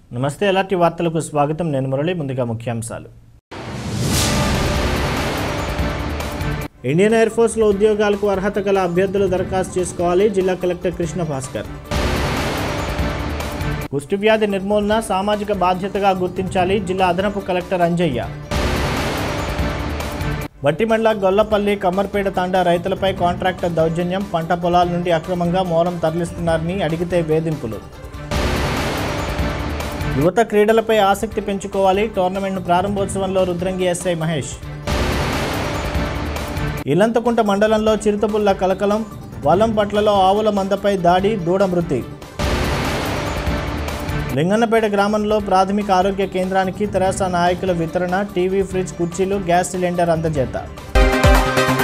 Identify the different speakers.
Speaker 1: నమస్తే ఎలాంటి వార్తలకు స్వాగతం నేను మురళి ముందుగా ముఖ్యాంశాలు ఇండియన్ ఎయిర్ ఫోర్స్లో ఉద్యోగాలకు అర్హత గల అభ్యర్థులు దరఖాస్తు చేసుకోవాలి జిల్లా కలెక్టర్ కృష్ణ భాస్కర్ కుష్టి వ్యాధి నిర్మూలన సామాజిక బాధ్యతగా గుర్తించాలి జిల్లా అదనపు కలెక్టర్ అంజయ్య వట్టిమండల గొల్లపల్లి కమ్మర్పేట తాండా రైతులపై కాంట్రాక్టర్ దౌర్జన్యం పంట పొలాల నుండి అక్రమంగా మోరం తరలిస్తున్నారని అడిగితే వేధింపులు యువత క్రీడలపై ఆసక్తి పెంచుకోవాలి టోర్నమెంట్ ప్రారంభోత్సవంలో రుద్రంగి ఎస్ఐ మహేష్ ఇల్లంతకుంట మండలంలో చిరుతపుల్ల కలకలం వలంపట్లలో ఆవుల మందపై దాడి దూడ మృతి లింగన్నపేట గ్రామంలో ప్రాథమిక ఆరోగ్య కేంద్రానికి తెరాస నాయకుల వితరణ టీవీ ఫ్రిడ్జ్ కుర్చీలు గ్యాస్ సిలిండర్ అందజేత